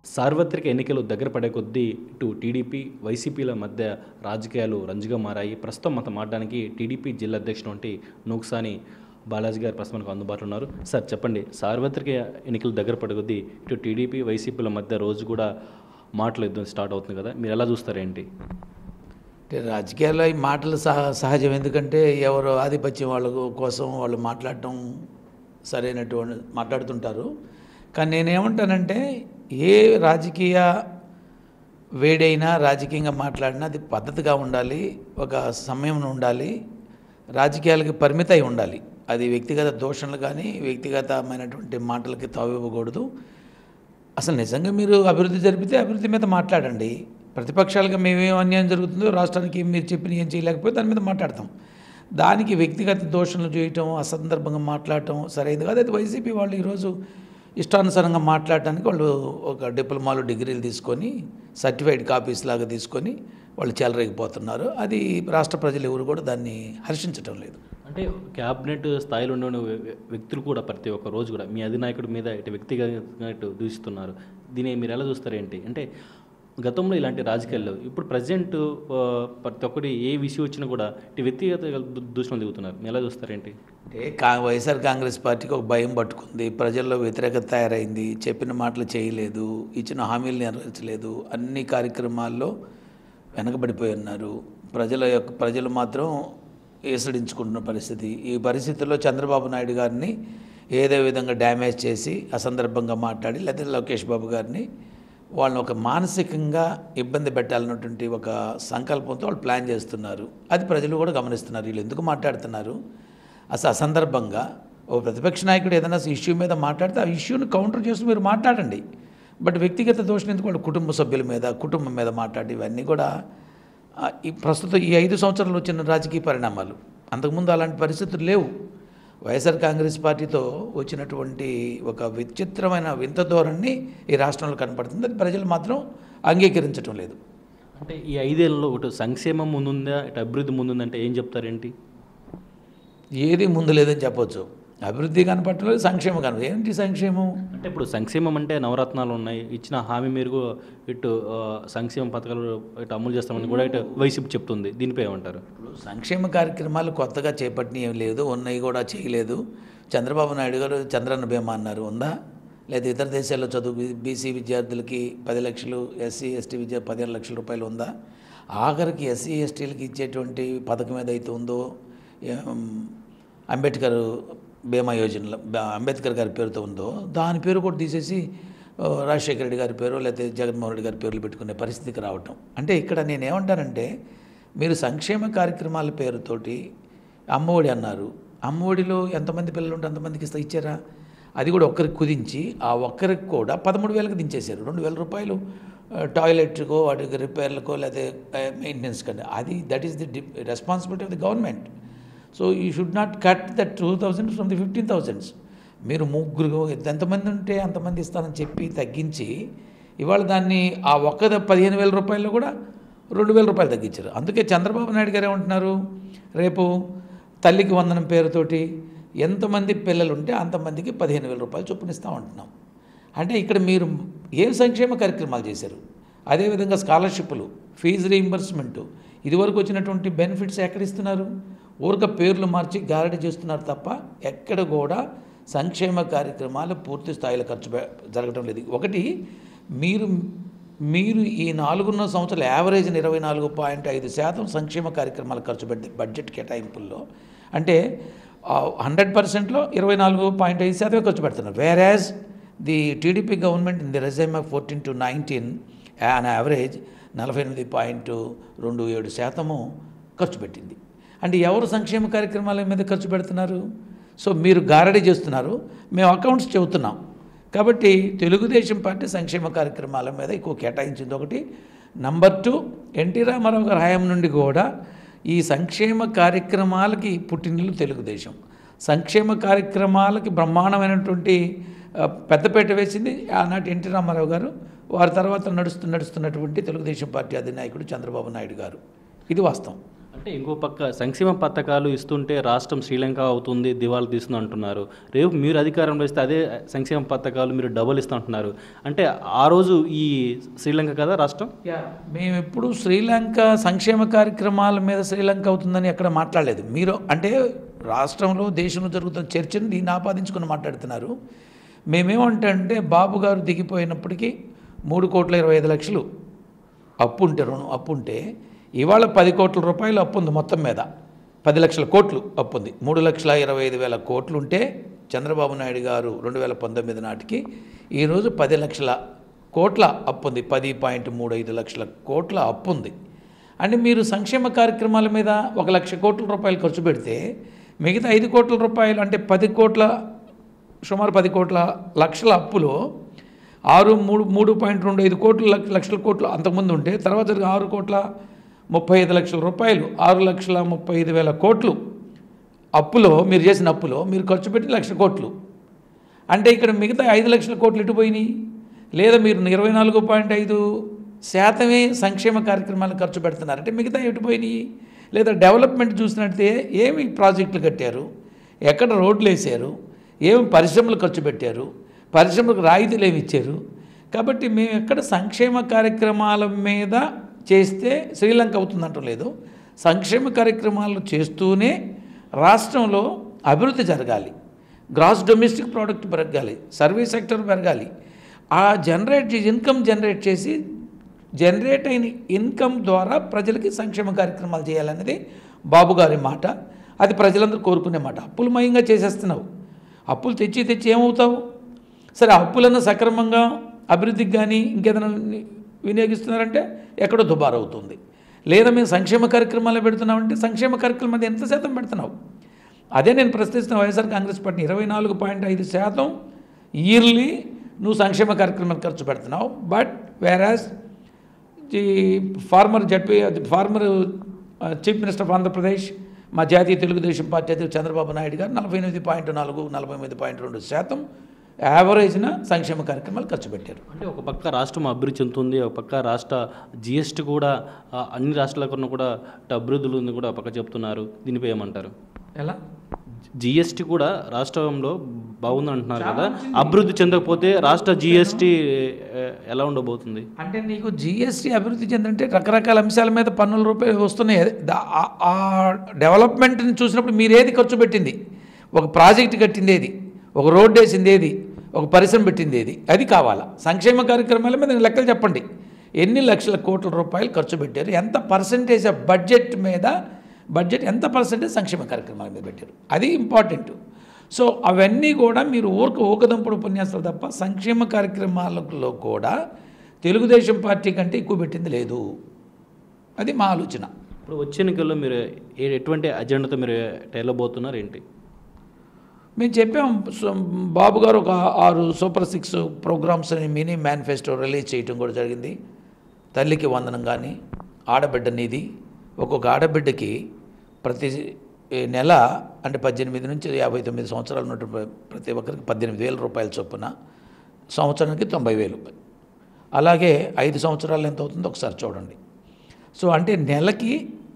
సార్వత్రిక ఎన్నికలు దగ్గర పడే కొద్దీ ఇటు టీడీపీ వైసీపీల మధ్య రాజకీయాలు రంజుగా మారాయి ప్రస్తుతం మనతో మాట్లాడడానికి టీడీపీ జిల్లా అధ్యక్షుడు వంటి నూక్సాని బాలాజీ గారు ప్రస్తుతం మనకు అందుబాటులో ఉన్నారు సార్ చెప్పండి సార్వత్రిక ఎన్నికలు దగ్గర పడే కొద్దీ ఇటు టీడీపీ వైసీపీల మధ్య రోజు కూడా మాటలు యుద్ధం స్టార్ట్ అవుతుంది కదా మీరు ఎలా చూస్తారేంటి అంటే రాజకీయాల్లో ఈ మాటలు సహ సహజం ఎందుకంటే ఎవరు ఆధిపత్యం వాళ్ళ కోసం వాళ్ళు మాట్లాడటం సరైనటువంటి మాట్లాడుతుంటారు కానీ నేనేమంటానంటే ఏ రాజకీయ వేడైనా రాజకీయంగా మాట్లాడినా అది పద్ధతిగా ఉండాలి ఒక సమయం ఉండాలి రాజకీయాలకి పరిమితి అయి ఉండాలి అది వ్యక్తిగత దోషణలు కానీ వ్యక్తిగతమైనటువంటి మాటలకి తావివ్వకూడదు అసలు నిజంగా మీరు అభివృద్ధి జరిపితే అభివృద్ధి మీద మాట్లాడండి ప్రతిపక్షాలుగా మేమేం అన్యాయం జరుగుతుందో రాష్ట్రానికి మీరు చెప్పిన ఏం చేయలేకపోతే దాని మీద మాట్లాడతాం దానికి వ్యక్తిగత దోషణలు చేయటం అసందర్భంగా మాట్లాడటం సరైనది కాదు అది వైసీపీ వాళ్ళు ఈరోజు ఇష్టానుసారంగా మాట్లాడటానికి వాళ్ళు ఒక డిప్లొమాలో డిగ్రీలు తీసుకొని సర్టిఫైడ్ కాపీస్ లాగా తీసుకొని వాళ్ళు చెలరేగిపోతున్నారు అది రాష్ట్ర ప్రజలు ఎవరు కూడా దాన్ని హర్షించటం లేదు అంటే క్యాబినెట్ స్థాయిలో ఉన్న వ్య- వ్యక్తులు కూడా ప్రతి ఒక్క రోజు కూడా మీ అధినాయకుడి మీద ఇటు వ్యక్తిగతంగా ఇటు దూషిస్తున్నారు దీన్ని మీరు ఎలా చూస్తారేంటి అంటే గతంలో ఇలాంటి రాజకీయాల్లో ఇప్పుడు ప్రజెంట్ ప్రతి ఒక్కటి ఏ విషయం వచ్చినా కూడా ఇటు వ్యక్తిగత దూ- దూషణలు దిగుతున్నారు మీరు ఎలా చూస్తారేంటి అంటే కా వైఎస్ఆర్ కాంగ్రెస్ పార్టీకి ఒక భయం పట్టుకుంది ప్రజల్లో వ్యతిరేకత తయారైంది చెప్పిన మాటలు చేయలేదు ఇచ్చిన హామీలు నెరవేర్చలేదు అన్ని కార్యక్రమాల్లో వెనకబడిపోయి ఉన్నారు ప్రజల యొక్క ప్రజలు మాత్రం ఏసడించుకుంటున్న పరిస్థితి ఈ పరిస్థితుల్లో చంద్రబాబు నాయుడు గారిని ఏదో విధంగా డ్యామేజ్ చేసి అసందర్భంగా మాట్లాడి లేదా లోకేష్ బాబు గారిని వాళ్ళని ఒక మానసికంగా ఇబ్బంది పెట్టాలన్నటువంటి ఒక సంకల్పంతో వాళ్ళు ప్లాన్ చేస్తున్నారు అది ప్రజలు కూడా గమనిస్తున్నారు వీళ్ళు ఎందుకు మాట్లాడుతున్నారు అసలు అసందర్భంగా ఓ ప్రతిపక్ష నాయకుడు ఏదైనా ఇష్యూ మీద మాట్లాడితే ఆ ఇష్యూని కౌంటర్ చేస్తూ మీరు మాట్లాడండి బట్ వ్యక్తిగత దోషం ఎందుకు వాళ్ళు కుటుంబ సభ్యుల మీద కుటుంబం మీద మాట్లాడి ఇవన్నీ కూడా ఆ, ఈ ప్రస్తుతం ఈ ఐదు సంవత్సరాలు వచ్చిన రాజకీయ పరిణామాలు అంతకుముందు అలాంటి పరిస్థితులు లేవు వైఎస్ఆర్ కాంగ్రెస్ పార్టీతో వచ్చినటువంటి ఒక విచిత్రమైన వింత ధోరణి ఈ రాష్ట్రంలో కనపడుతుంది అది ప్రజలు మాత్రం అంగీకరించడం లేదు అంటే ఈ ఐదేళ్లలో ఇటు సంక్షేమం ముందుందా ఇటు అభివృద్ధి ముందుందంటే ఏం చెప్తారేంటి ఏది ముందు లేదని చెప్పొచ్చు అభివృద్ధి కనపడలేదు సంక్షేమం కనపడదు ఏంటి సంక్షేమం అంటే ఇప్పుడు సంక్షేమం అంటే నవరత్నాలు ఉన్నాయి ఇచ్చిన హామీ మేరకు ఇటు ఆ, సంక్షేమ పథకాలు ఇటు అమలు చేస్తామని కూడా ఇటు వైసీపీ చెప్తుంది దీనిపై ఏమంటారు ఇప్పుడు సంక్షేమ కార్యక్రమాలు కొత్తగా చేపట్టినవి ఏం లేదు ఉన్నాయి కూడా చేయలేదు చంద్రబాబు నాయుడు గారు చంద్రన్న బీమా అన్నారు ఉందా లేదా ఇతర దేశాల్లో చదువు బీసీ విద్యార్థులకి పది లక్షలు ఎస్సీ ఎస్టీ విద్య పదిహేను లక్షల రూపాయలు ఉందా ఆఖరికి ఎస్సీ ఎస్టీలకి ఇచ్చేటువంటి పథకం ఏదైతే ఉందో ఏం, అంబేద్కర్ బీమా యోజనలో బా- అంబేద్కర్ గారి పేరుతో ఉందో దాని పేరు కూడా తీసేసి ఆ, రాజశేఖర రెడ్డి గారి పేరు లేకపోతే జగన్మోహన్ రెడ్డి గారి పేర్లు పెట్టుకునే పరిస్థితికి రావటం అంటే ఇక్కడ నేను ఏమంటానంటే మీరు సంక్షేమ కార్యక్రమాల పేరుతోటి అమ్మఒడి అన్నారు అమ్మఒడిలో ఎంతమంది పిల్లలు ఉంటే అంతమందికి ఇస్తా ఇచ్చారా అది కూడా ఒక్కరికి కుదించి ఆ ఒక్కరికి కూడా పదమూడు వేలకు దించేశారు రెండు వేల రూపాయలు ఆ, టాయిలెట్కో వాటికి రిపేర్లకో లేకపోతే మెయింటెనెన్స్ కంటే అది that is the responsibility of the government so you should not cut that two thousand from the fifteen thousands మీరు ముగ్గురు ఎంతమంది ఉంటే అంతమంది ఇస్తానని చెప్పి తగ్గించి ఇవాళ దాన్ని ఆ ఒక్క పదిహేను వేల రూపాయలు కూడా రెండు వేల రూపాయలు తగ్గించారు అందుకే చంద్రబాబు నాయుడు గారు ఏమంటున్నారు రేపు తల్లికి వందనం పేరుతోటి ఎంతమంది పిల్లలు ఉంటే అంతమందికి పదిహేను వేల రూపాయలు చొప్పున ఇస్తామంటున్నాం అంటే ఇక్కడ మీరు ఏం సంక్షేమ కార్యక్రమాలు చేశారు అదేవిధంగా స్కాలర్షిప్లు ఫీజు రీయింబర్స్మెంటు ఇదివరకు వచ్చినటువంటి బెనిఫిట్స్ ఎక్కడ ఇస్తున్నారు ఊరక పేర్లు మార్చి గారడి చేస్తున్నారు తప్ప ఎక్కడ కూడా సంక్షేమ కార్యక్రమాలు పూర్తి స్థాయిలో ఖర్చు పె- జరగడం లేదు ఒకటి మీరు మీరు ఈ నాలుగున్నర సంవత్సరాల యావరేజ్ ఇరవై నాలుగు పాయింట్ ఐదు శాతం సంక్షేమ కార్యక్రమాలు ఖర్చు పెడితే బడ్జెట్ కేటాయింపుల్లో అంటే హండ్రెడ్ పర్సెంట్లో ఇరవై నాలుగు పాయింట్ ఐదు శాతమే ఖర్చు పెడుతున్నారు whereas the TDP government in the regime of fourteen to nineteen on average నలభై ఎనిమిది పాయింట్ రెండు ఏడు శాతము ఖర్చు పెట్టింది అంటే ఎవరు సంక్షేమ కార్యక్రమాల మీద ఖర్చు పెడుతున్నారు సో మీరు గారడీ చేస్తున్నారు మేము అకౌంట్స్ చెబుతున్నాం కాబట్టి తెలుగుదేశం పార్టీ సంక్షేమ కార్యక్రమాల మీద ఎక్కువ కేటాయించింది ఒకటి నంబర్ టూ ఎన్టీ రామారావు గారి హయాం నుండి కూడా ఈ సంక్షేమ కార్యక్రమాలకి పుట్టినిల్లు తెలుగుదేశం సంక్షేమ కార్యక్రమాలకి బ్రహ్మాండమైనటువంటి ఆ, పెద్దపేట వేసింది ఆనాటి ఎన్టీ రామారావు గారు వారి తర్వాత నడుస్తూ నడుస్తున్నటువంటి తెలుగుదేశం పార్టీ అధినాయకుడు చంద్రబాబు నాయుడు గారు ఇది వాస్తవం అంటే ఇంకో పక్క సంక్షేమ పథకాలు ఇస్తుంటే రాష్ట్రం శ్రీలంక అవుతుంది దివాళా తీస్తుంది అంటున్నారు రేపు మీరు అధికారంలో ఇస్తే అదే సంక్షేమ పథకాలు మీరు డబుల్ ఇస్తూ అంటున్నారు అంటే ఆ రోజు ఈ శ్రీలంక కదా రాష్ట్రం యా మేము ఎప్పుడు శ్రీలంక సంక్షేమ కార్యక్రమాల మీద శ్రీలంక అవుతుందని ఎక్కడ మాట్లాడలేదు మీరు అంటే రాష్ట్రంలో దేశంలో జరుగుతున్న చర్చను దీన్ని ఆపాదించుకుని మాట్లాడుతున్నారు మేమేమంటే బాబు గారు దిగిపోయినప్పటికీ మూడు కోట్ల ఇరవై ఐదు లక్షలు అప్పు ఉంటే రుణం అప్పు ఉంటే ఇవాళ పది కోట్ల రూపాయలు అప్పు ఉంది మొత్తం మీద పది లక్షల కోట్లు అప్పు ఉంది మూడు లక్షల ఇరవై ఐదు వేల కోట్లు ఉంటే చంద్రబాబు నాయుడు గారు రెండు వేల పంతొమ్మిది నాటికి ఈరోజు పది లక్షల కోట్ల అప్పు ఉంది పది పాయింట్ మూడు ఐదు లక్షల కోట్ల అప్పు ఉంది అంటే మీరు సంక్షేమ కార్యక్రమాల మీద ఒక లక్ష కోట్ల రూపాయలు ఖర్చు పెడితే మిగతా ఐదు కోట్ల రూపాయలు అంటే పది కోట్ల సుమారు పది కోట్ల లక్షల అప్పులో ఆరు మూడు మూడు పాయింట్ రెండు ఐదు కోట్ల లక్ష- లక్షల కోట్లు అంతకుముందు ఉంటే తర్వాత జరిగిన ఆరు కోట్ల ముప్పై ఐదు లక్షల రూపాయలు ఆరు లక్షల ముప్పై ఐదు వేల కోట్లు అప్పులో మీరు చేసిన అప్పులో మీరు ఖర్చు పెట్టి లక్ష కోట్లు అంటే ఇక్కడ మిగతా ఐదు లక్షల కోట్లు ఎటు పోయినాయి లేదా మీరు ఇరవై నాలుగు పాయింట్ ఐదు శాతమే సంక్షేమ కార్యక్రమాలు ఖర్చు పెడుతున్నారు అంటే మిగతా ఎటు పోయినాయి లేదా డెవలప్మెంట్ చూసినట్టే ఏమి ప్రాజెక్టులు కట్టారు ఎక్కడ రోడ్లు వేసారు ఏమి పరిశ్రమలు ఖర్చు పెట్టారు పరిశ్రమలకు రాయితీలు ఏమి ఇచ్చారు కాబట్టి మేము ఎక్కడ సంక్షేమ కార్యక్రమాల మీద చేస్తే శ్రీలంక అవుతుందంటూ లేదు సంక్షేమ కార్యక్రమాలు చేస్తూనే రాష్ట్రంలో అభివృద్ధి జరగాలి గ్రాస్ డొమెస్టిక్ ప్రోడక్ట్ పెరగాలి సర్వీస్ సెక్టర్ పెరగాలి ఆ జనరేట్ చేసి ఇన్కమ్ జనరేట్ చేసి జనరేట్ అయిన ఇన్కమ్ ద్వారా ప్రజలకి సంక్షేమ కార్యక్రమాలు చేయాలనేది బాబు గారి మాట అది ప్రజలందరూ కోరుకునే మాట అప్పులు మయంగా చేసేస్తున్నావు అప్పులు తెచ్చి తెచ్చి ఏమవుతావు సరే ఆ అప్పులను సక్రమంగా అభివృద్ధికి కానీ ఇంకేదైనా వినియోగిస్తున్నారంటే ఎక్కడో దుబారవుతుంది లేదా మేము సంక్షేమ కార్యక్రమాలు పెడుతున్నామంటే సంక్షేమ కార్యక్రమాలు ఎంత శాతం పెడుతున్నావు అదే నేను ప్రశ్నిస్తున్న వైఎస్ఆర్ కాంగ్రెస్ పార్టీ ఇరవై నాలుగు పాయింట్ ఐదు శాతం ఇయర్లీ నువ్వు సంక్షేమ కార్యక్రమాలు ఖర్చు పెడుతున్నావు but whereas the former ZP former chief minister of Andhra Pradesh మా జాతీయ తెలుగుదేశం పార్టీ అధ్యక్షుడు చంద్రబాబు నాయుడు గారు నలభై ఎనిమిది పాయింట్ నాలుగు నలభై ఎనిమిది పాయింట్ రెండు శాతం యావరేజ్న సంక్షేమ కార్యక్రమాలు ఖర్చు పెట్టారు అంటే ఒక పక్క రాష్ట్రం అభివృద్ధి చెందుతుంది ఒక పక్క రాష్ట్ర జిఎస్టీ కూడా ఆ, అన్ని రాష్ట్రాల కన్నా కూడా ఇటు అభివృద్ధులు ఉంది కూడా ఒక పక్క చెప్తున్నారు దీనిపై ఏమంటారు ఎలా జిఎస్టీ కూడా రాష్ట్రంలో బాగుంది అంటున్నారు కదా అభివృద్ధి చెందకపోతే రాష్ట్ర జిఎస్టీ ఎలా ఉండబోతుంది అంటే నీకు జిఎస్టీ అభివృద్ధి చెందంటే రకరకాల అంశాల మీద పన్నుల రూపాయలు వస్తున్నాయి అదే దా- ఆ- ఆ డెవలప్మెంట్ని చూసినప్పుడు మీరు ఏది ఖర్చు పెట్టింది ఒక ప్రాజెక్ట్ కట్టింది ఏది ఒక రోడ్డు వేసింది ఏది ఒక పరిశ్రమ పెట్టింది ఏది అది కావాలా సంక్షేమ కార్యక్రమాల మీద లెక్కలు చెప్పండి ఎన్ని లక్షల కోట్ల రూపాయలు ఖర్చు పెట్టారు ఎంత పర్సంటేజ్ ఆఫ్ బడ్జెట్ మీద బడ్జెట్ ఎంత పర్సంటేజ్ సంక్షేమ కార్యక్రమాల మీద పెట్టారు అది ఇంపార్టెంట్ సో అవన్నీ కూడా మీరు ఊరికి ఊకదంపుడు ఉపన్యాసాలు తప్ప సంక్షేమ కార్యక్రమాలలో కూడా తెలుగుదేశం పార్టీ కంటే ఎక్కువ పెట్టింది లేదు అది మా ఆలోచన ఇప్పుడు వచ్చే ఎన్నికల్లో మీరు ఏ- ఎటువంటి అజెండాతో మీరు వెళ్ళబోతున్నారు ఏంటి మేము చెప్పాం సో బాబు గారు ఒక ఆరు సూపర్ సిక్స్ ప్రోగ్రామ్స్ అని మినీ మేనిఫెస్టో రిలీజ్ చేయటం కూడా జరిగింది తల్లికి వందనం కానీ ఆడబిడ్డ నిధి ఒక్కొక్క ఆడబిడ్డకి ప్రతి నెల అంటే పద్దెనిమిది నుంచి యాభై తొమ్మిది సంవత్సరాలు ఉన్నటువంటి ప్రతి ఒక్కరికి పద్దెనిమిది వేల రూపాయల చొప్పున సంవత్సరానికి తొంభై వేలు అలాగే ఐదు సంవత్సరాలు ఎంత అవుతుందో ఒకసారి చూడండి సో అంటే నెలకి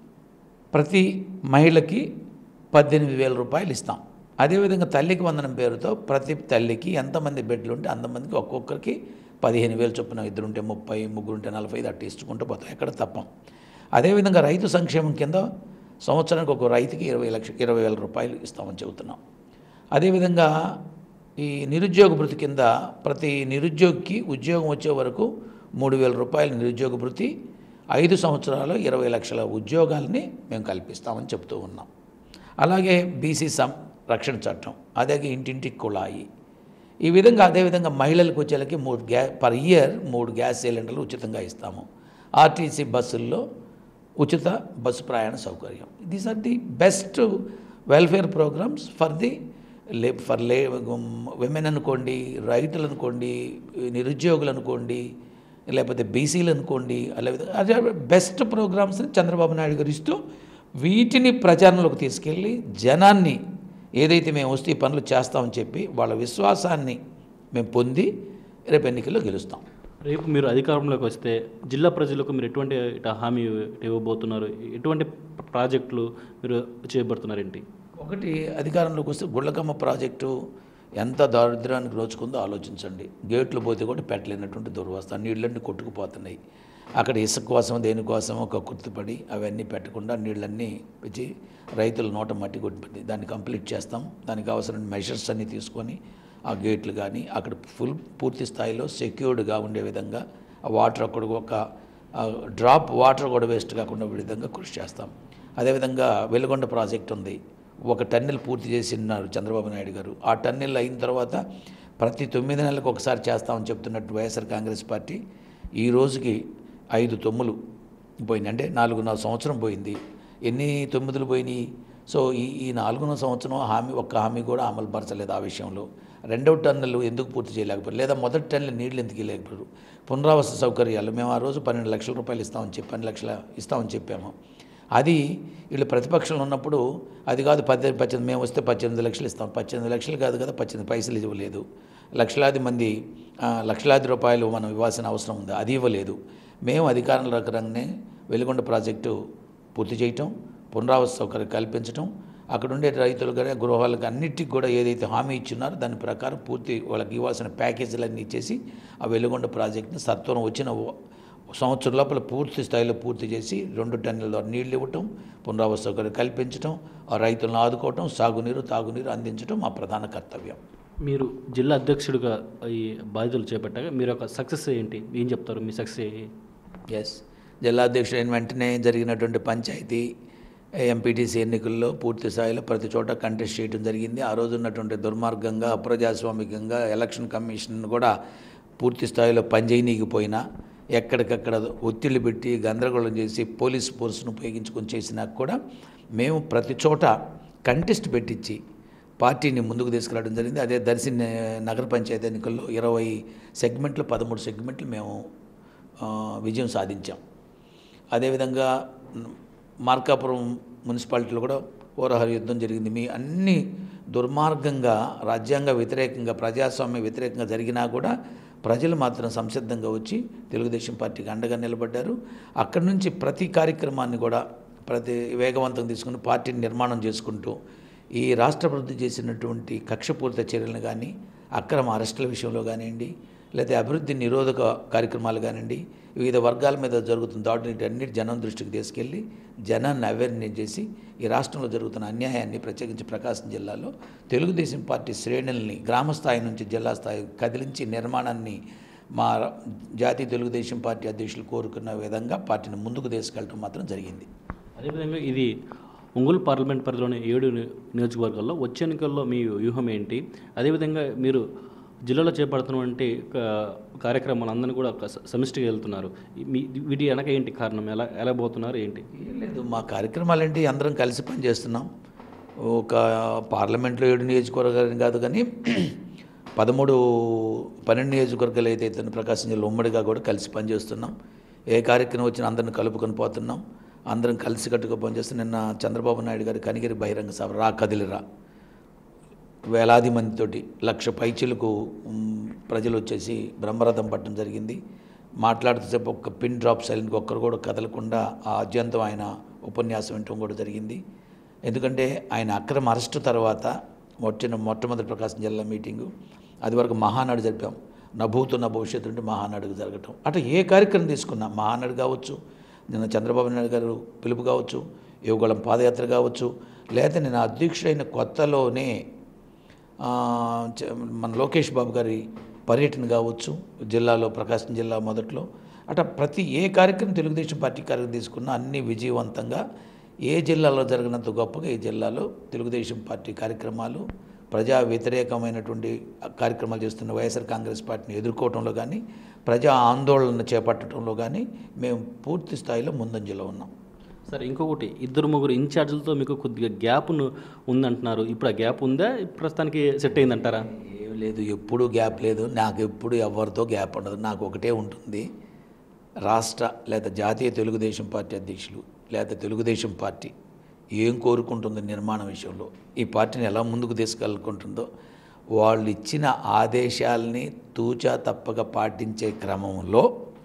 ప్రతి మహిళకి పద్దెనిమిది వేల రూపాయలు ఇస్తాం అదేవిధంగా తల్లికి వందనం పేరుతో ప్రతి తల్లికి ఎంతమంది బిడ్డలు ఉంటే అంతమందికి ఒక్కొక్కరికి పదిహేను వేలు చొప్పున ఇద్దరుంటే ముప్పై ముగ్గురుంటే నలభై ఐదు అట్టు ఇచ్చుకుంటూ పోతాం ఎక్కడ తప్పం అదేవిధంగా రైతు సంక్షేమం కింద సంవత్సరానికి ఒక రైతుకి ఇరవై లక్ష ఇరవై వేల రూపాయలు ఇస్తామని చెబుతున్నాం అదేవిధంగా ఈ నిరుద్యోగ భృతి కింద ప్రతి నిరుద్యోగికి ఉద్యోగం వచ్చే వరకు మూడు వేల రూపాయల నిరుద్యోగ భృతి ఐదు సంవత్సరాలు ఇరవై లక్షల ఉద్యోగాల్ని మేము కల్పిస్తామని చెప్తూ ఉన్నాం అలాగే బీసీ సం రక్షణ చట్టం అదే ఇంటింటికి కుళాయి ఈ విధంగా అదేవిధంగా మహిళలకు వచ్చేలకి మూడు గ్యా పర్ ఇయర్ మూడు గ్యాస్ సిలిండర్లు ఉచితంగా ఇస్తాము ఆర్టీసీ బస్సుల్లో ఉచిత బస్సు ప్రయాణ సౌకర్యం these are the best welfare programmes for the lay for lay women అనుకోండి రైతులు అనుకోండి నిరుద్యోగులు అనుకోండి లేకపోతే బీసీలు అనుకోండి అలా అదే బెస్ట్ ప్రోగ్రామ్స్ని చంద్రబాబు నాయుడు గారు ఇస్తూ వీటిని ప్రచారంలోకి తీసుకెళ్ళి జనాన్ని ఏదైతే మేము వస్తే ఈ పనులు చేస్తామని చెప్పి వాళ్ళ విశ్వాసాన్ని మేము పొంది రేపు ఎన్నికల్లో గెలుస్తాం రేపు మీరు అధికారంలోకి వస్తే జిల్లా ప్రజలకు మీరు ఎటువంటి ఇట హామీ ఇవ్వబోతున్నారు ఎటువంటి ప్రాజెక్టులు మీరు చేపడుతున్నారేంటి ఒకటి అధికారంలోకి వస్తే గుళ్ళకమ్మ ప్రాజెక్టు ఎంత దారిద్ర్యానికి నోచుకుందో ఆలోచించండి గేట్లు పోతే కూడా పెట్టలేనటువంటి దుర్వస్థ నీళ్ళన్నీ కొట్టుకుపోతున్నాయి అక్కడ ఇసుక కోసం దేనికోసం ఒక కుర్తుపడి అవన్నీ పెట్టకుండా నీళ్ళన్నీ వచ్చి రైతుల నోట మట్టి కొట్టింది దాన్ని కంప్లీట్ చేస్తాం దానికి అవసరమైన మెషర్స్ అన్నీ తీసుకొని ఆ గేట్లు కానీ అక్కడ ఫుల్ పూర్తి స్థాయిలో సెక్యూర్డ్గా ఉండే విధంగా ఆ వాటర్ అక్కడ ఒక డ్రాప్ వాటర్ కూడా వేస్ట్ కాకుండా ఉండే విధంగా కృషి చేస్తాం అదేవిధంగా వెలుగొండ ప్రాజెక్ట్ ఉంది ఒక టన్నెల్ పూర్తి చేసి ఉన్నారు చంద్రబాబు నాయుడు గారు ఆ టన్నెల్ అయిన తర్వాత ప్రతి తొమ్మిది నెలలకు ఒకసారి చేస్తామని చెప్తున్నట్టు వైఎస్ఆర్ కాంగ్రెస్ పార్టీ ఈ రోజుకి ఐదు తొమ్ములు పోయింది అంటే నాలుగున్నర సంవత్సరం పోయింది ఎన్ని తొమ్మిదిలు పోయినాయి సో ఈ ఈ నాలుగున్నర సంవత్సరం హామీ ఒక్క హామీ కూడా అమలు పరచలేదు ఆ విషయంలో రెండవ టన్నులు ఎందుకు పూర్తి చేయలేకపోయారు లేదా మొదటి టన్నులు నీళ్ళు ఎందుకు ఇవ్వలేకపోయారు పునరావాస సౌకర్యాలు మేము ఆ రోజు పన్నెండు లక్షల రూపాయలు ఇస్తామని చెప్పి పన్నెండు లక్షల ఇస్తామని చెప్పాము అది వీళ్ళు ప్రతిపక్షంలో ఉన్నప్పుడు అది కాదు పద్దెనిమిది పద్దెనిమిది మేము వస్తే పద్దెనిమిది లక్షలు ఇస్తాం పద్దెనిమిది లక్షలు కాదు కదా పద్దెనిమిది పైసలు ఇవ్వలేదు లక్షలాది మంది ఆ, లక్షలాది రూపాయలు మనం ఇవ్వాల్సిన అవసరం ఉంది అది ఇవ్వలేదు మేము అధికారంలోకి రంగానే వెలుగొండ ప్రాజెక్టు పూర్తి చేయటం పునరావాస సౌకర్యం కల్పించడం అక్కడ ఉండే రైతులు కానీ గృహాలకు అన్నిటికి కూడా ఏదైతే హామీ ఇచ్చినారో దాని ప్రకారం పూర్తి వాళ్ళకి ఇవ్వాల్సిన ప్యాకేజీలన్నీ ఇచ్చేసి ఆ వెలుగొండ ప్రాజెక్ట్ని సత్వరం వచ్చిన ఓ- సంవత్సరం లోపల పూర్తి స్థాయిలో పూర్తి చేసి రెండు టన్నుల ద్వారా నీళ్లు ఇవ్వటం పునరావాస సౌకర్యం కల్పించడం ఆ రైతులను ఆదుకోవటం సాగునీరు తాగునీరు అందించడం మా ప్రధాన కర్తవ్యం మీరు జిల్లా అధ్యక్షుడిగా ఈ బాధ్యతలు చేపట్టాక మీరు ఒక సక్సెస్ ఏంటి ఏం చెప్తారు మీ సక్సెస్ ఎస్ జిల్లా అధ్యక్షుడు అయిన వెంటనే జరిగినటువంటి పంచాయతీ ఎంపీటీసీ ఎన్నికల్లో పూర్తి స్థాయిలో ప్రతి చోట కంటెస్ట్ చేయడం జరిగింది ఆ రోజు ఉన్నటువంటి దుర్మార్గంగా అప్రజాస్వామికంగా ఎలక్షన్ కమిషన్ కూడా పూర్తి స్థాయిలో పనిచేయనీకపోయినా ఎక్కడికక్కడ ఒత్తిళ్లు పెట్టి గందరగోళం చేసి పోలీస్ ఫోర్స్ను ఉపయోగించుకొని చేసినా కూడా మేము ప్రతి చోట కంటెస్ట్ పెట్టించి పార్టీని ముందుకు తీసుకురావడం జరిగింది అదే దర్శి న- నగర పంచాయతీ ఎన్నికల్లో ఇరవై సెగ్మెంట్లు పదమూడు సెగ్మెంట్లు మేము ఆ, విజయం సాధించాం అదేవిధంగా మ్, మార్కాపురం మున్సిపాలిటీలో కూడా ఓరహర యుద్ధం జరిగింది మీ అన్ని దుర్మార్గంగా రాజ్యాంగ వ్యతిరేకంగా ప్రజాస్వామ్య వ్యతిరేకంగా జరిగినా కూడా ప్రజలు మాత్రం సంసిద్ధంగా వచ్చి తెలుగుదేశం పార్టీకి అండగా నిలబడ్డారు అక్కడి నుంచి ప్రతి కార్యక్రమాన్ని కూడా ప్రతి వేగవంతం తీసుకుని పార్టీని నిర్మాణం చేసుకుంటూ ఈ రాష్ట్ర అభివృద్ధి చేసినటువంటి కక్షపూరిత చర్యలను కానీ అక్రమ అరెస్టుల విషయంలో కానివ్వండి లేదా అభివృద్ధి నిరోధక కార్యక్రమాలు కానివ్వండి వివిధ వర్గాల మీద జరుగుతున్న దాడులు అన్నిటి జనం దృష్టికి తీసుకెళ్ళి జనాన్ని అవేర్నెస్ చేసి ఈ రాష్ట్రంలో జరుగుతున్న అన్యాయాన్ని ప్రత్యేకించి ప్రకాశం జిల్లాలో తెలుగుదేశం పార్టీ శ్రేణుల్ని గ్రామ స్థాయి నుంచి జిల్లా స్థాయి కదిలించి నిర్మాణాన్ని మా జాతీయ తెలుగుదేశం పార్టీ అధ్యక్షులు కోరుకున్న విధంగా పార్టీని ముందుకు తీసుకెళ్ళటం మాత్రం జరిగింది అదేవిధంగా ఇది ఒంగోలు పార్లమెంట్ పరిధిలోని ఏడు ని- నియోజకవర్గాల్లో వచ్చే ఎన్నికల్లో మీ వ్యూహం ఏంటి అదేవిధంగా మీరు జిల్లాలో చేపడుతున్నటువంటి క- కార్యక్రమాలందరినీ కూడా ఒక స- సమిష్టిగా వెళ్తున్నారు ఈ- మీ వీటి వెనక ఏంటి కారణం ఎలా ఎలా పోతున్నారు ఏంటి ఏం లేదు మా కార్యక్రమాలు ఏంటి అందరం కలిసి పనిచేస్తున్నాం ఒక పార్లమెంట్లో ఏడు నియోజకవర్గాలు కాదు కానీ పదమూడు పన్నెండు నియోజకవర్గాలు ఏదైతే ప్రకాశం జిల్లా ఉమ్మడిగా కూడా కలిసి పనిచేస్తున్నాం ఏ కార్యక్రమం వచ్చినా అందరిని కలుపుకొని పోతున్నాం అందరం కలిసి కట్టుగా పనిచేస్తున్నాం నిన్న చంద్రబాబు నాయుడు గారి కనిగిరి బహిరంగ సభ రా కదిలిరా వేలాది మందితోటి లక్ష పైచిలకు మ్, ప్రజలు వచ్చేసి బ్రహ్మరథం పట్టడం జరిగింది మాట్లాడుతూ సేపు ఒక్క పిన్ డ్రాప్ సైలెంట్కి ఒక్కరు కూడా కదలకుండా ఆ అత్యంతం ఆయన ఉపన్యాసం వినటం కూడా జరిగింది ఎందుకంటే ఆయన అక్రమ అరెస్టు తర్వాత వచ్చిన మొట్టమొదటి ప్రకాశం జిల్లా మీటింగు అది వరకు మహానాడు జరిపాం నభూతున్న భవిష్యత్తు నుండి మహానాడుకు జరగటం అట్లా ఏ కార్యక్రమం తీసుకున్నా మహానాడు కావచ్చు నిన్న చంద్రబాబు నాయుడు గారు పిలుపు కావచ్చు యువగళం పాదయాత్ర కావచ్చు లేదా నేను అధ్యక్షుడైన కొత్తలోనే ఆ, చ- మన లోకేష్ బాబు గారి పర్యటన కావచ్చు జిల్లాలో ప్రకాశం జిల్లా మొదట్లో అట్లా ప్రతి ఏ కార్యక్రమం తెలుగుదేశం పార్టీ కార్యక్రమం తీసుకున్నా అన్ని విజయవంతంగా ఏ జిల్లాలో జరిగినంత గొప్పగా ఈ జిల్లాలో తెలుగుదేశం పార్టీ కార్యక్రమాలు ప్రజా వ్యతిరేకమైనటువంటి కార్యక్రమాలు చేస్తున్న వైఎస్ఆర్ కాంగ్రెస్ పార్టీని ఎదుర్కోవడంలో కానీ ప్రజా ఆందోళన చేపట్టడంలో కానీ మేము పూర్తి స్థాయిలో ముందంజలో ఉన్నాం సరే ఇంకొకటి ఇద్దరు ముగ్గురు ఇన్ఛార్జీలతో మీకు కొద్దిగా గ్యాప్ ఉందంటున్నారు ఇప్పుడు ఆ గ్యాప్ ఉందా ప్రస్తుతానికి సెట్ అయిందంటారా ఏం లేదు ఎప్పుడు గ్యాప్ లేదు నాకు ఎప్పుడు ఎవరితో గ్యాప్ ఉండదు నాకు ఒకటే ఉంటుంది రాష్ట్ర లేదా జాతీయ తెలుగుదేశం పార్టీ అధ్యక్షులు లేదా తెలుగుదేశం పార్టీ ఏం కోరుకుంటుందో నిర్మాణ విషయంలో ఈ పార్టీని ఎలా ముందుకు తీసుకెళ్ళుకుంటుందో వాళ్ళు ఇచ్చిన ఆదేశాలని తూచా తప్పక పాటించే క్రమంలో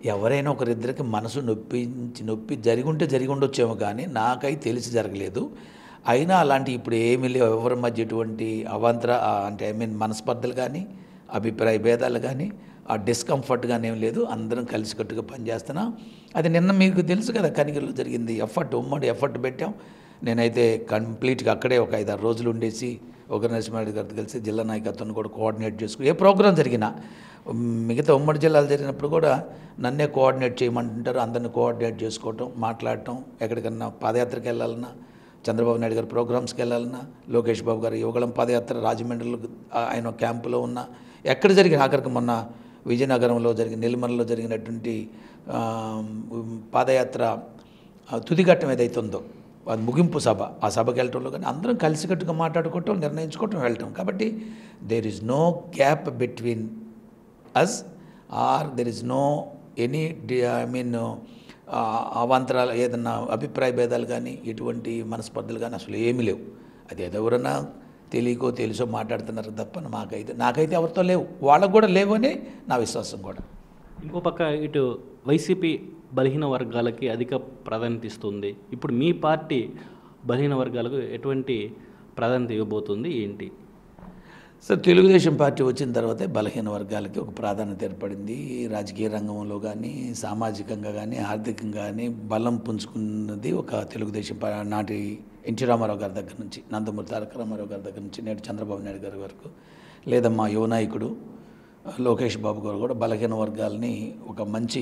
ఎవరైనా ఒకరిద్దరికి మనసు నొప్పించి నొప్పి జరిగి ఉంటే జరిగి ఉండొచ్చేమో కానీ నాకై తెలిసి జరగలేదు అయినా అలాంటి ఇప్పుడు ఏమీ లేవు ఎవరి మధ్య ఎటువంటి అవాంతర ఆ, అంటే ఐ మీన్ మనస్పర్ధలు కానీ అభిప్రాయ భేదాలు కానీ ఆ డిస్కంఫర్ట్ కానీ ఏం లేదు అందరం కలిసికట్టుగా పనిచేస్తున్నాం అది నిన్న మీకు తెలుసు కదా కనిగిరిలో జరిగింది ఎఫర్ట్ ఉమ్మడి ఎఫర్ట్ పెట్టాం నేనైతే కంప్లీట్గా అక్కడే ఒక ఐదారు రోజులు ఉండేసి ఒక నరసింహారెడ్డి గారితో కలిసి జిల్లా నాయకత్వాన్ని కూడా కోఆర్డినేట్ చేసుకుని ఏ ప్రోగ్రాం జరిగినా మిగతా ఉమ్మడి జిల్లాలు జరిగినప్పుడు కూడా నన్నే కోఆర్డినేట్ చేయమంటుంటారు అందరిని కోఆర్డినేట్ చేసుకోవటం మాట్లాడటం ఎక్కడికన్నా పాదయాత్రకి వెళ్ళాలన్నా చంద్రబాబు నాయుడు గారి ప్రోగ్రామ్స్కి వెళ్ళాలన్నా లోకేష్ బాబు గారు యువగళం పాదయాత్ర రాజమండ్రిలో ఆ- ఆయన క్యాంపులో ఉన్న ఎక్కడ జరిగిన ఆఖరికి మొన్న విజయనగరంలో జరిగిన నెల్లిమలలో జరిగినటువంటి ఆ, పాదయాత్ర ఆ, తుదిఘట్టం ఏదైతే ఉందో అది ముగింపు సభ ఆ సభకి వెళ్ళటంలో కానీ అందరం కలిసికట్టుగా మాట్లాడుకోవటం నిర్ణయించుకోవటం వెళ్ళటం కాబట్టి there is no gap between us or there is no any I mean అవాంతరాలు ఏదన్నా అభిప్రాయ భేదాలు కానీ ఎటువంటి మనస్పర్ధలు కానీ అసలు ఏమీ లేవు అది ఎవరన్నా తెలియకో తెలుసో మాట్లాడుతున్నారు తప్ప మాకైతే నాకైతే ఎవరితో లేవు వాళ్ళకు కూడా లేవు అని నా విశ్వాసం కూడా ఇంకో పక్క ఇటు వైసీపీ బలహీన వర్గాలకి అధిక ప్రాధాన్యత ఇస్తుంది ఇప్పుడు మీ పార్టీ బలహీన వర్గాలకు ఎటువంటి ప్రాధాన్యత ఇవ్వబోతుంది ఏంటి సార్ తెలుగుదేశం పార్టీ వచ్చిన తర్వాతే బలహీన వర్గాలకి ఒక ప్రాధాన్యత ఏర్పడింది రాజకీయ రంగంలో కానీ సామాజికంగా కానీ ఆర్థికంగా కానీ బలం పుంజుకున్నది ఒక తెలుగుదేశం పా- నాటి ఎన్టీ రామారావు గారి దగ్గర నుంచి నందమూరి తారక రామారావు గారి దగ్గర నుంచి నేడు చంద్రబాబు నాయుడు గారి వరకు లేదా మా యువ నాయకుడు లోకేష్ బాబు గారు కూడా బలహీన వర్గాల్ని ఒక మంచి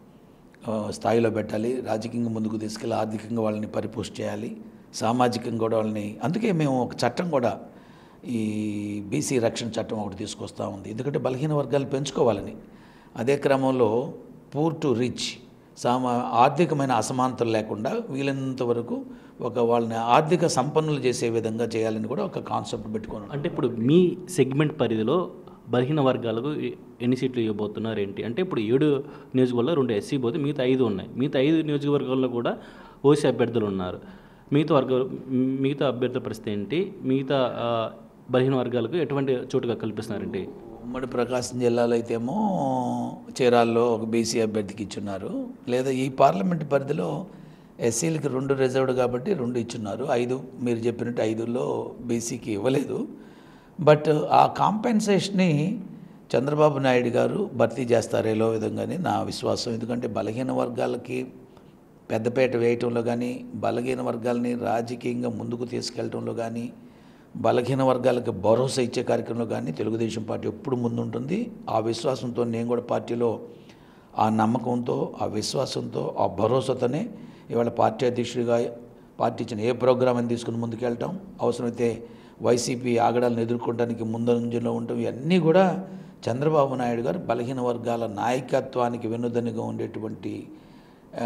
ఆ, స్థాయిలో పెట్టాలి రాజకీయంగా ముందుకు తీసుకెళ్ళి ఆర్థికంగా వాళ్ళని పరిపోస్ట్ చేయాలి సామాజికంగా కూడా వాళ్ళని అందుకే మేము ఒక చట్టం కూడా ఈ బీసీ రక్షణ చట్టం ఒకటి తీసుకొస్తా ఉంది ఎందుకంటే బలహీన వర్గాలు పెంచుకోవాలని అదే క్రమంలో పూర్ టు రిచ్ సామా ఆర్థికమైన అసమానతలు లేకుండా వీలైనంత వరకు ఒక వాళ్ళని ఆర్థిక సంపన్నులు చేసే విధంగా చేయాలని కూడా ఒక కాన్సెప్ట్ పెట్టుకున్నాం అంటే ఇప్పుడు మీ సెగ్మెంట్ పరిధిలో బలహీన వర్గాలకు ఎ- ఎన్ని సీట్లు ఇవ్వబోతున్నారు ఏంటి అంటే ఇప్పుడు ఏడు నియోజకవర్గాల్లో రెండు ఎస్సీ పోతే మిగతా ఐదు ఉన్నాయి మిగతా ఐదు నియోజకవర్గాల్లో కూడా ఓసీ అభ్యర్థులు ఉన్నారు మిగతా వర్గ మిగతా అభ్యర్థుల పరిస్థితి ఏంటి మిగతా ఆ, బలహీన వర్గాలకు ఎటువంటి చోటుగా కల్పిస్తున్నారండి ఉమ్మడి ప్రకాశం జిల్లాలో అయితేమో చీరాల్లో ఒక బీసీ అభ్యర్థికి ఇచ్చున్నారు లేదా ఈ పార్లమెంట్ పరిధిలో ఎస్సీలకి రెండు రిజర్వ్డ్ కాబట్టి రెండు ఇచ్చున్నారు ఐదు మీరు చెప్పినట్టు ఐదులో బీసీకి ఇవ్వలేదు బట్ ఆ కాంపెన్సేషన్ని చంద్రబాబు నాయుడు గారు భర్తీ చేస్తారేలో విధంగానే నా విశ్వాసం ఎందుకంటే బలహీన వర్గాలకి పెద్దపేట వేయటంలో కానీ బలహీన వర్గాలని రాజకీయంగా ముందుకు తీసుకెళ్ళటంలో కానీ బలహీన వర్గాలకు భరోసా ఇచ్చే కార్యక్రమంలో కానీ తెలుగుదేశం పార్టీ ఎప్పుడు ముందుంటుంది ఆ విశ్వాసంతో నేను కూడా పార్టీలో ఆ నమ్మకంతో ఆ విశ్వాసంతో ఆ భరోసాతోనే ఇవాళ పార్టీ అధ్యక్షుడిగా పార్టీ ఇచ్చిన ఏ ప్రోగ్రాం అని తీసుకుని ముందుకెళ్ళటం అవసరమైతే వైసీపీ ఆగడాలను ఎదుర్కోవడానికి ముందంజలో ఉండటం ఇవన్నీ కూడా చంద్రబాబు నాయుడు గారు బలహీన వర్గాల నాయకత్వానికి వెన్నుదన్నుగా ఉండేటువంటి ఆ,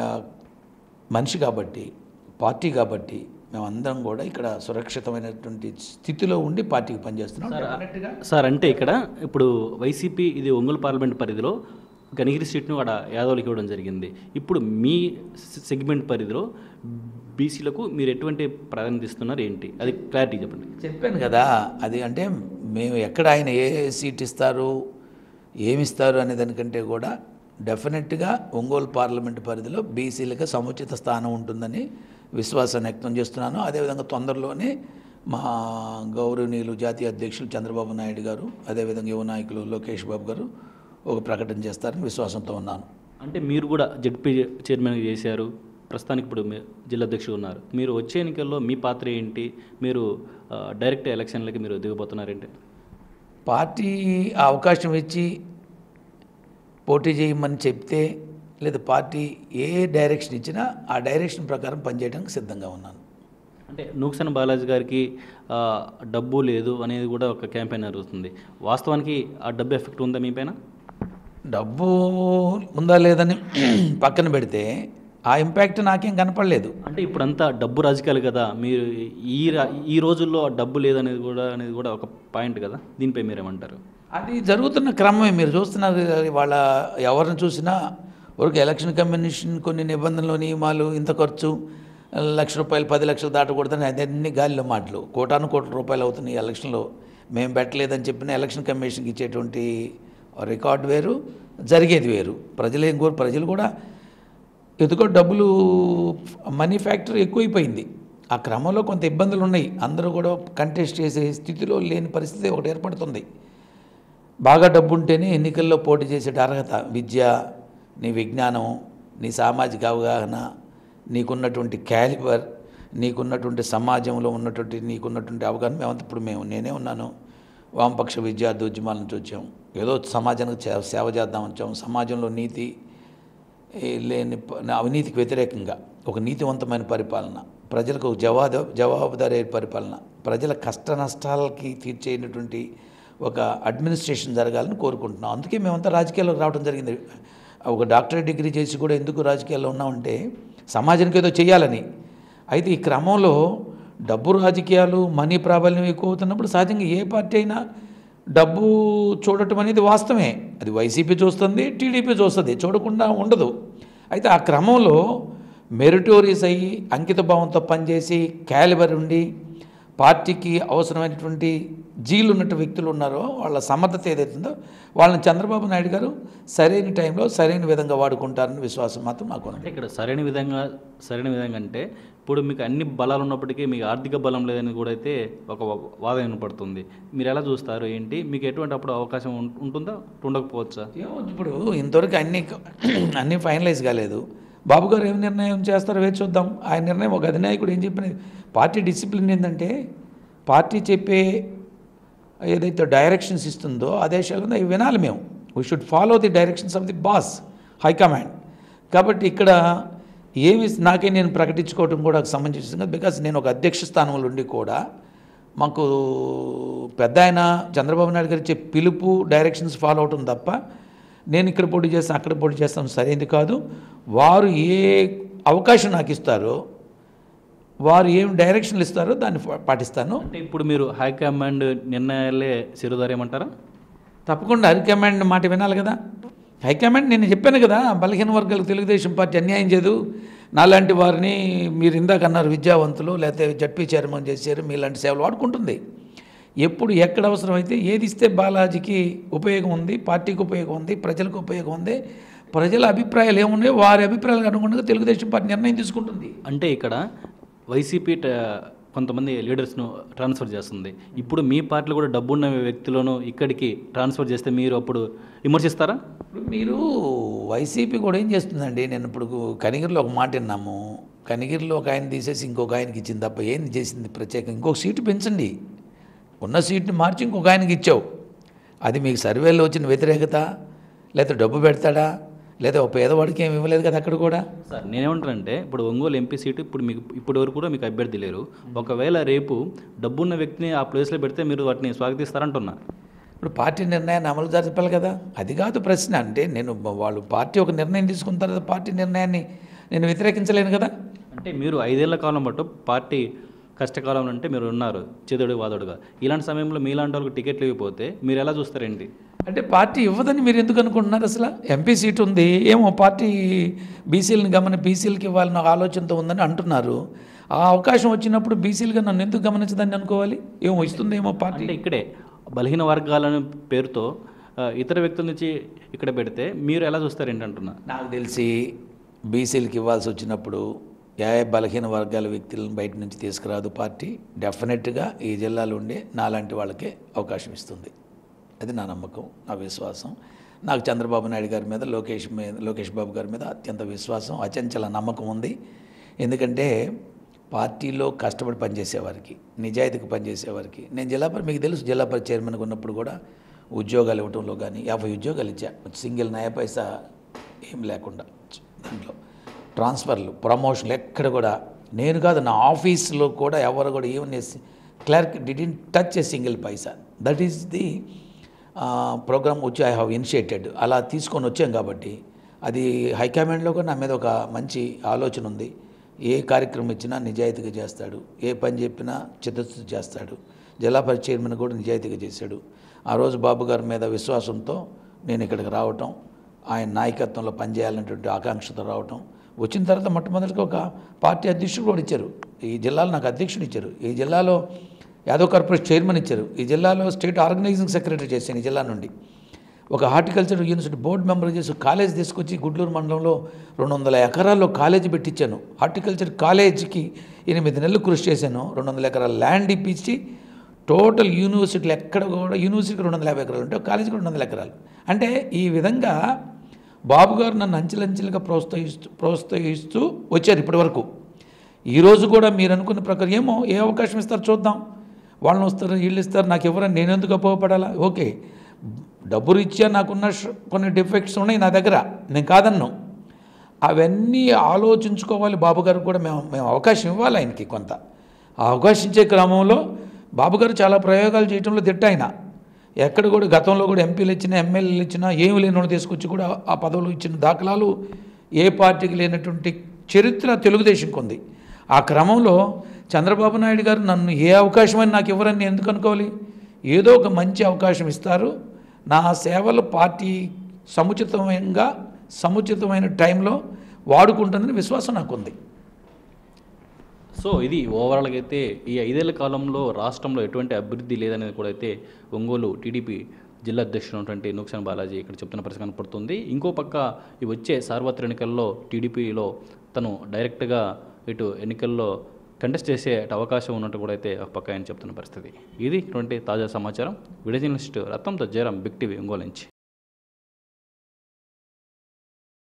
మనిషి కాబట్టి పార్టీ కాబట్టి మేమందరం కూడా ఇక్కడ సురక్షితమైనటువంటి స్థితిలో ఉండి పార్టీకి పనిచేస్తున్నాం డెఫినెట్గా సార్ అంటే ఇక్కడ ఇప్పుడు వైసీపీ ఇది ఒంగోలు పార్లమెంట్ పరిధిలో గనిగిరి సీట్ను అక్కడ యాదవులకు ఇవ్వడం జరిగింది ఇప్పుడు మీ సెగ్మెంట్ పరిధిలో బీసీలకు మీరు ఎటువంటి ప్రాధాన్యత ఇస్తున్నారు ఏంటి అది క్లారిటీ చెప్పండి చెప్పాను కదా అది అంటే మేము ఎక్కడ ఆయన ఏ సీట్ ఇస్తారు ఏమి ఇస్తారు అనే దానికంటే కూడా డెఫినెట్గా ఒంగోలు పార్లమెంట్ పరిధిలో బీసీలకు సముచిత స్థానం ఉంటుందని విశ్వాసాన్ని వ్యక్తం చేస్తున్నాను అదేవిధంగా తొందరలోనే మా గౌరవనీయులు జాతీయ అధ్యక్షులు చంద్రబాబు నాయుడు గారు అదేవిధంగా యువ నాయకులు లోకేష్ బాబు గారు ఒక ప్రకటన చేస్తారని విశ్వాసంతో ఉన్నాను అంటే మీరు కూడా జడ్పీ చైర్మన్ చేశారు ప్రస్తుతానికి ఇప్పుడు మీ జిల్లా అధ్యక్షుడు ఉన్నారు మీరు వచ్చే ఎన్నికల్లో మీ పాత్ర ఏంటి మీరు ఆ, డైరెక్ట్ ఎలక్షన్లకి మీరు దిగబోతున్నారేంటి పార్టీ ఆ అవకాశం ఇచ్చి పోటీ చేయమని చెప్తే లేదా పార్టీ ఏ డైరెక్షన్ ఇచ్చినా ఆ డైరెక్షన్ ప్రకారం పనిచేయడానికి సిద్ధంగా ఉన్నాను అంటే నూక్సన్ బాలాజీ గారికి ఆ, డబ్బు లేదు అనేది కూడా ఒక క్యాంపెయిన్ జరుగుతుంది వాస్తవానికి ఆ డబ్బు ఎఫెక్ట్ ఉందా మీ పైన డబ్బు ఉందా లేదని పక్కన పెడితే ఆ ఇంపాక్ట్ నాకేం కనపడలేదు అంటే ఇప్పుడంతా డబ్బు రాజకీయాలు కదా మీరు ఈ రా- ఈ రోజుల్లో ఆ డబ్బు లేదనేది కూడా అనేది కూడా ఒక పాయింట్ కదా దీనిపై మీరేమంటారు అది జరుగుతున్న క్రమమే మీరు చూస్తున్నారు కదా, వాళ్ళ ఎవరిని చూసినా ఊరికి ఎలక్షన్ కమిషన్ కొన్ని నిబంధనలు నియమాలు ఇంత ఖర్చు లక్ష రూపాయలు పది లక్షలు దాటకూడదని అదన్నీ గాలిలో మాటలు కోటాను కోట్ల రూపాయలు అవుతున్నాయి ఈ ఎలక్షన్లో మేము పెట్టలేదని చెప్పిన ఎలక్షన్ కమిషన్కి ఇచ్చేటువంటి రికార్డు వేరు జరిగేది వేరు ప్రజలు ఏం కోరు ప్రజలు కూడా ఎందుకో డబ్బులు మనీ ఫ్యాక్టరీ ఎక్కువైపోయింది ఆ క్రమంలో కొంత ఇబ్బందులు ఉన్నాయి అందరూ కూడా కంటెస్ట్ చేసే స్థితిలో లేని పరిస్థితి ఒకటి ఏర్పడుతుంది బాగా డబ్బు ఉంటేనే ఎన్నికల్లో పోటీ చేసే అర్హత విద్య నీ విజ్ఞానం నీ సామాజిక అవగాహన నీకున్నటువంటి క్యాలిబర్ నీకున్నటువంటి సమాజంలో ఉన్నటువంటి నీకున్నటువంటి అవగాహన మేమంతా ఇప్పుడు మేము నేనే ఉన్నాను వామపక్ష విద్యార్థి ఉద్యమాల నుంచి వచ్చాం ఏదో సమాజానికి చే- సేవ చేద్దాం వచ్చాం సమాజంలో నీతి ఏ లేని ప- అవినీతికి వ్యతిరేకంగా ఒక నీతివంతమైన పరిపాలన ప్రజలకు ఒక జవాబు జవాబుదారీ పరిపాలన ప్రజల కష్ట నష్టాలకి తీర్చేటటువంటి ఒక అడ్మినిస్ట్రేషన్ జరగాలని కోరుకుంటున్నాం అందుకే మేమంతా రాజకీయాల్లోకి రావడం జరిగింది ఒక డాక్టరేట్ డిగ్రీ చేసి కూడా ఎందుకు రాజకీయాల్లో ఉన్నామంటే సమాజానికి ఏదో చేయాలని అయితే ఈ క్రమంలో డబ్బు రాజకీయాలు మనీ ప్రాబల్యం ఎక్కువ అవుతున్నప్పుడు సహజంగా ఏ పార్టీ అయినా డబ్బు చూడటం అనేది వాస్తవమే అది వైసీపీ చూస్తుంది టీడీపీ చూస్తుంది చూడకుండా ఉండదు అయితే ఆ క్రమంలో మెరిటోరియస్ అయ్యి అంకిత భావంతో పనిచేసి క్యాలిబర్ ఉండి పార్టీకి అవసరమైనటువంటి జీలు ఉన్నట్టు వ్యక్తులు ఉన్నారో వాళ్ళ సమర్థత ఏదైతుందో వాళ్ళని చంద్రబాబు నాయుడు గారు సరైన టైంలో సరైన విధంగా వాడుకుంటారని విశ్వాసం మాత్రం నాకు ఉంది అంటే ఇక్కడ సరైన విధంగా సరైన విధంగా అంటే ఇప్పుడు మీకు అన్ని బలాలు ఉన్నప్పటికీ మీకు ఆర్థిక బలం లేదని కూడా అయితే ఒక వాదన వినపడుతుంది మీరు ఎలా చూస్తారు ఏంటి మీకు ఎటువంటి అప్పుడు అవకాశం ఉం- ఉంటుందా ఉండకపోవచ్చా ఏమో ఇప్పుడు ఇంతవరకు అన్ని అన్నీ ఫైనలైజ్ కాలేదు బాబు గారు ఏం నిర్ణయం చేస్తారో వేచి చూద్దాం ఆయన నిర్ణయం ఒక అధినాయకుడు ఏం చెప్పిన పార్టీ డిసిప్లిన్ ఏంటంటే పార్టీ చెప్పే ఏదైతే డైరెక్షన్స్ ఇస్తుందో ఆదేశాలు అవి వినాలి మేము we should follow the directions of the boss high command కాబట్టి ఇక్కడ ఏమి నాకే నేను ప్రకటించుకోవడం కూడా సంబంధించింది బికాస్ నేను ఒక అధ్యక్ష స్థానంలో ఉండి కూడా మాకు పెద్ద ఆయన చంద్రబాబు నాయుడు గారు ఇచ్చే పిలుపు డైరెక్షన్స్ ఫాలో అవటం తప్ప నేను ఇక్కడ పోటీ చేస్తాను అక్కడ పోటీ చేస్తాను సరైనది కాదు వారు ఏ అవకాశం నాకు ఇస్తారో వారు ఏం డైరెక్షన్లు ఇస్తారో దాన్ని ఫా- పాటిస్తాను అంటే ఇప్పుడు మీరు హైకమాండ్ నిర్ణయాలే శిరోధార్యమంటారా తప్పకుండా హైకమాండ్ మాట వినాలి కదా హైకమాండ్ నేను చెప్పాను కదా బలహీన వర్గాలకు తెలుగుదేశం పార్టీ అన్యాయం చేయదు నాలాంటి వారిని మీరు ఇందాక అన్నారు విద్యావంతులు లేకపోతే జడ్పీ చైర్మన్ చేశారు మీలాంటి సేవలు వాడుకుంటుంది ఎప్పుడు ఎక్కడ అవసరమైతే ఏది ఇస్తే బాలాజీకి ఉపయోగం ఉంది పార్టీకి ఉపయోగం ఉంది ప్రజలకు ఉపయోగం ఉంది ప్రజల అభిప్రాయాలు ఏమున్నాయో వారి అభిప్రాయాలకు అనుగుణంగా తెలుగుదేశం పార్టీ నిర్ణయం తీసుకుంటుంది అంటే ఇక్కడ వైసీపీ ట- కొంతమంది లీడర్స్ను ట్రాన్స్ఫర్ చేస్తుంది ఇప్పుడు మీ పార్టీలో కూడా డబ్బున్న వ్యక్తులను ఇక్కడికి ట్రాన్స్ఫర్ చేస్తే మీరు అప్పుడు విమర్శిస్తారా ఇప్పుడు మీరు వైసీపీ కూడా ఏం చేస్తుందండి నేను ఇప్పుడు కనిగిరిలో ఒక మాట విన్నాము కనిగిరిలో ఒక ఆయన తీసేసి ఇంకొక ఆయనకి ఇచ్చింది తప్ప ఏంది చేసింది ప్రత్యేకంగా ఇంకొక సీటు పెంచండి ఉన్న సీట్ని మార్చి ఇంకొక ఆయనకి ఇచ్చావు అది మీకు సర్వేలో వచ్చిన వ్యతిరేకత లేదా డబ్బు పెడతాడా లేదా ఒక పేదవాడికి ఏమి ఇవ్వలేదు కదా అక్కడ కూడా సార్ నేనేమంటానంటే ఇప్పుడు ఒంగోలు ఎంపీ సీటు ఇప్పుడు మీకు ఇప్పటి వరకు కూడా మీకు అభ్యర్థి లేరు ఒకవేళ రేపు డబ్బున్న వ్యక్తిని ఆ ప్లేస్లో పెడితే మీరు వాటిని స్వాగతిస్తారంటున్నా ఇప్పుడు పార్టీ నిర్ణయాన్ని అమలు జరపాలి కదా అది కాదు ప్రశ్న అంటే నేను వాళ్ళు పార్టీ ఒక నిర్ణయం తీసుకున్న తర్వాత పార్టీ నిర్ణయాన్ని నేను వ్యతిరేకించలేను కదా అంటే మీరు ఐదేళ్ల కాలం పట్టు పార్టీ కష్టకాలం అంటే మీరు ఉన్నారు చేదుడు వాదుడుగా ఇలాంటి సమయంలో మీలాంటి వాళ్ళకి టికెట్లు ఇవ్వకపోతే మీరు ఎలా చూస్తారేంటి అంటే పార్టీ ఇవ్వదని మీరు ఎందుకు అనుకుంటున్నారు అసలు ఎంపీ సీట్ ఉంది ఏమో పార్టీ బీసీలను గమని బీసీలకి ఇవ్వాలన్న ఆలోచనతో ఉందని అంటున్నారు ఆ అవకాశం వచ్చినప్పుడు బీసీలుగా నన్ను ఎందుకు గమనించదని అనుకోవాలి ఏమో ఇస్తుందేమో పార్టీ అంటే ఇక్కడే బలహీన వర్గాలని పేరుతో ఆ, ఇతర వ్యక్తుల నుంచి ఇక్కడ పెడితే మీరు ఎలా చూస్తారు ఏంటంటున్నా నాకు తెలిసి బీసీలకి ఇవ్వాల్సి వచ్చినప్పుడు ఏ బలహీన వర్గాల వ్యక్తులను బయట నుంచి తీసుకురాదు పార్టీ డెఫినెట్గా ఈ జిల్లాలో ఉండే నాలాంటి వాళ్ళకే అవకాశం ఇస్తుంది అది నా నమ్మకం నా విశ్వాసం నాకు చంద్రబాబు నాయుడు గారి మీద లోకేష్ మీద లోకేష్ బాబు గారి మీద అత్యంత విశ్వాసం అచంచల నమ్మకం ఉంది ఎందుకంటే పార్టీలో కష్టపడి పనిచేసేవారికి నిజాయితీకి పనిచేసేవారికి నేను జిల్లా పరి మీకు తెలుసు జిల్లా పరి చైర్మన్గా ఉన్నప్పుడు కూడా ఉద్యోగాలు ఇవ్వడంలో కానీ యాభై ఉద్యోగాలు ఇచ్చా సింగిల్ నయ పైసా ఏం లేకుండా దాంట్లో ట్రాన్స్ఫర్లు ప్రమోషన్లు ఎక్కడ కూడా నేను కాదు నా ఆఫీస్లో కూడా ఎవరు కూడా even clerk didn't touch a single paisa that is the programme వచ్చి ఐ హ్యావ్ ఇనిషియేటెడ్ అలా తీసుకొని వచ్చాం కాబట్టి అది హైకమాండ్లో కూడా నా మీద ఒక మంచి ఆలోచన ఉంది ఏ కార్యక్రమం ఇచ్చినా నిజాయితీగా చేస్తాడు ఏ పని చెప్పినా చిత్తశుద్ధి చేస్తాడు జిల్లా పరిషత్ చైర్మన్ కూడా నిజాయితీగా చేశాడు ఆ రోజు బాబు గారి మీద విశ్వాసంతో నేను ఇక్కడికి రావటం ఆయన నాయకత్వంలో పనిచేయాలనేటువంటి ఆకాంక్షతో రావటం వచ్చిన తర్వాత మొట్టమొదటిగా ఒక పార్టీ అధ్యక్షుడు కూడా ఇచ్చారు ఈ జిల్లాలో నాకు అధ్యక్షుడు ఇచ్చారు ఈ జిల్లాలో యాదవ్ కార్పొరేషన్ చైర్మన్ ఇచ్చారు ఈ జిల్లాలో స్టేట్ ఆర్గనైజింగ్ సెక్రటరీ చేశాను ఈ జిల్లా నుండి ఒక హార్టికల్చర్ యూనివర్సిటీ బోర్డు మెంబర్ చేసి కాలేజ్ తీసుకొచ్చి గుడ్లూరు మండలంలో రెండు వందల ఎకరాల్లో కాలేజీ పెట్టించాను హార్టికల్చర్ కాలేజీకి ఎనిమిది నెలలు కృషి చేశాను రెండు వందల ఎకరాల ల్యాండ్ ఇప్పించి టోటల్ యూనివర్సిటీలు ఎక్కడ కూడా యూనివర్సిటీకి రెండు వందల యాభై ఎకరాలు ఉంటే కాలేజీకి రెండు వందల ఎకరాలు అంటే ఈ విధంగా బాబు గారు నన్ను అంచెలంచెలుగా ప్రోత్సహిస్తూ ప్రోత్సహిస్తూ వచ్చారు ఇప్పటి వరకు ఈరోజు కూడా మీరు అనుకున్న ప్రకారం ఏమో ఏ అవకాశం ఇస్తారు చూద్దాం వాళ్ళని వస్తారు వీళ్ళు ఇస్తారు నాకు ఎవరని నేను ఎందుకు ఉపయోగపడాలా ఓకే డబ్బు రీత్యా నాకున్న ష- కొన్ని డిఫెక్ట్స్ ఉన్నాయి నా దగ్గర నేను కాదన్ను అవన్నీ ఆలోచించుకోవాలి బాబు గారికి కూడా మేము మేము అవకాశం ఇవ్వాలి ఆయనకి కొంత ఆ అవకాశం ఇచ్చే క్రమంలో బాబు గారు చాలా ప్రయోగాలు చేయడంలో దిట్ట ఆయన ఎక్కడ కూడా గతంలో కూడా ఎంపీలు ఇచ్చినా ఎమ్మెల్యేలు ఇచ్చినా ఏమి లేని వాళ్ళు తీసుకొచ్చి కూడా ఆ పదవులు ఇచ్చిన దాఖలాలు ఏ పార్టీకి లేనటువంటి చరిత్ర తెలుగుదేశంకి ఉంది ఆ క్రమంలో చంద్రబాబు నాయుడు గారు నన్ను ఏ అవకాశమని నాకు ఇవ్వరని నేను ఎందుకు అనుకోవాలి ఏదో ఒక మంచి అవకాశం ఇస్తారు నా సేవలు పార్టీ సముచితమైన సముచితమైన టైంలో వాడుకుంటుందని విశ్వాసం నాకుంది సో ఇది ఓవరాల్గా అయితే ఈ ఐదేళ్ల కాలంలో రాష్ట్రంలో ఎటువంటి అభివృద్ధి లేదనేది కూడా అయితే ఒంగోలు టీడీపీ జిల్లా అధ్యక్షుడు ఉన్నటువంటి నూక్సాన్ బాలాజీ ఇక్కడ చెప్తున్న పరిస్థితి కనపడుతుంది ఇంకో పక్క ఈ వచ్చే సార్వత్రిక ఎన్నికల్లో టీడీపీలో తను డైరెక్ట్గా ఇటు ఎన్నికల్లో కంటెస్ట్ చేసే అవకాశం ఉన్నట్టు కూడా అయితే ఒక పక్క ఆయన చెప్తున్న పరిస్థితి ఇది ఇటువంటి తాజా సమాచారం వీడియో జర్నలిస్ట్ రత్నంతో జయరాం బిగ్ టీవీ ఒంగోలు నుంచి